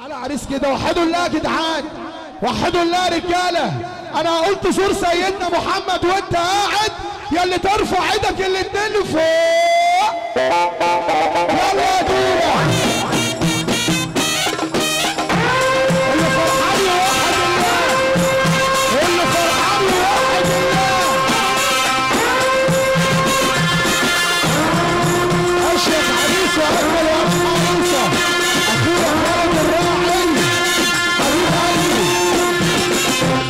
على عريس كده وحدوا الله يا جدعان وحدوا الله يا رجاله انا قلت صور سيدنا محمد وانت قاعد يا اللي ترفع ايدك الاتنين لفوق يلا يا دورة اللي فرحان يوحد الله اللي فرحان يوحد الله اشرف عريس واجمل واشرف عروسه اخويا خالد الراعي حبيب قلبي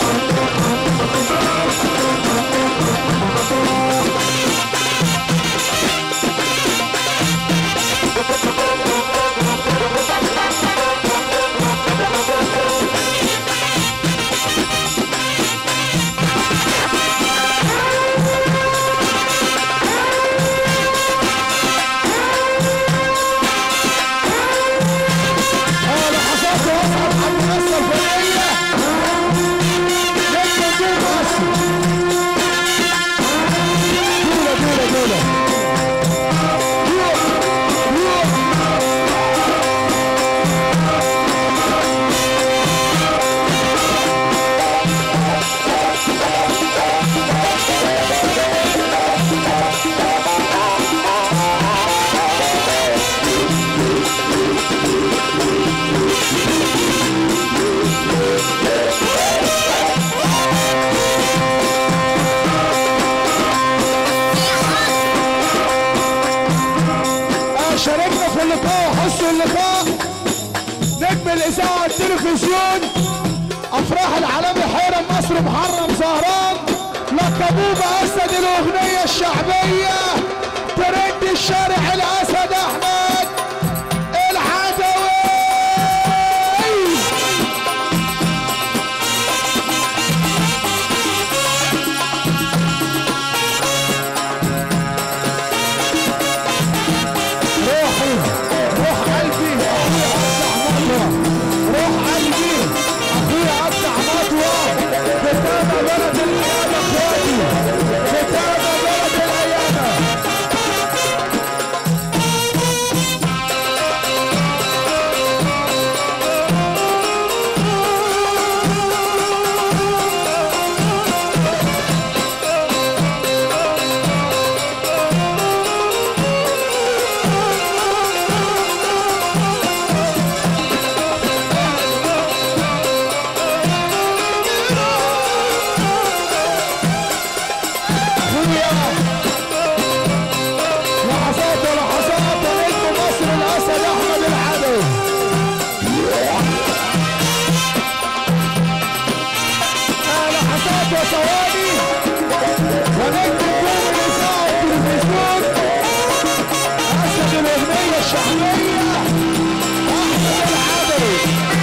اه لحظات واصعد عن المنصه الفنيه نجم نجوم مصر دوله دوله دوله روح روح آه، شاركنا في اللقاء وحسوا اللقاء نجم الاذاعه والتلفزيون افراح العالمي حيرم مصر محرم زهران لقبوه باسد الاغنيه الشعبيه ترند الشارع الاسد احمد العدوي روحي روح قلبي اخويا افتح مطوة روح قلبي اخويا افتح مطوة كتابة بلد الايام اخواتي كتابة بلد الايام اخويا لحظات ولحظات ونجم مصر الاسد احمد العدوي آه، لحظات وثواني ونجم نجوم الاذاعه والتلفزيون اسد الاغنيه الشعبيه احمد العدوي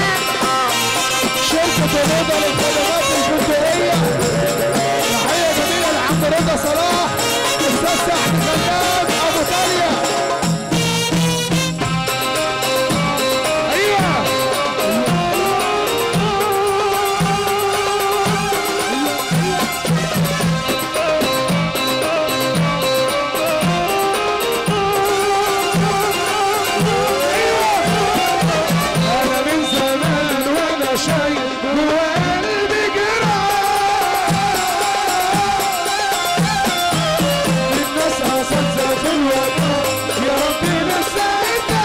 شركه الرضا للخدمات الكلتوريه تحيه جميله لعم رضا صلاح استاذ سعد خلاب ابو تاليا ايوه انا من زمان وانا شايل جوا قلبي جراح الناس اساتذه في الوطن يا ربي نسيتها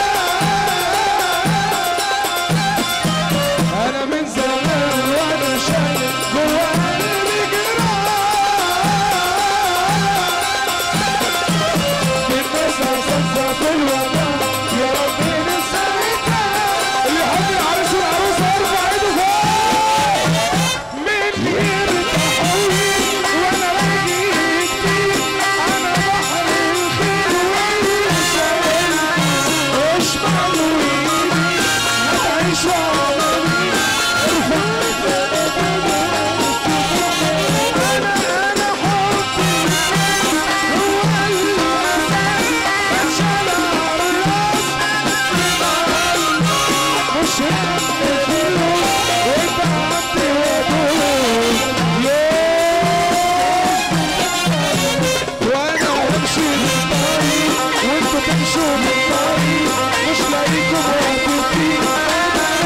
انا من زمان وانا شايل جوا قلبي جراح الناس اساتذه في الوطن يا ربي نسيتها اللي يحب العريس والعروسه يرفع ايده فوق من غير تحويل وانا باجي كتير انا بحر الخير والشايل اشمل ويمين هتعيش على مين ارفع انا انا حبي هو المسار اتشال على الراس مش هتقتله وانت عبد ودود وانا همشي بالطريق وانتوا تمشوا بالطريق مش لاقيكم وقفتين انا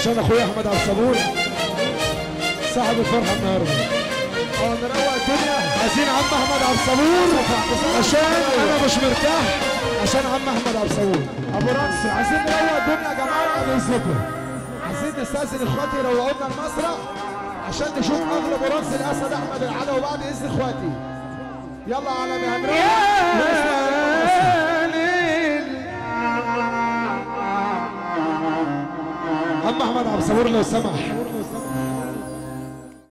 عشان اخويا احمد عبد الصبور صاحب الفرحه النهارده اه نروق الدنيا عايزين عم احمد عبد الصبور عشان انا مش مرتاح عشان عم احمد عبد الصبور ابو رقص عايزين نروق الدنيا يا جماعه بعد اذنكم عايزين نستاذن اخواتي يروقوا لنا المسرح عشان نشوف اغلب رقص الاسد احمد العدوي بعد اذن اخواتي يلا على مهنران عم احمد عبد الصبور لو سمح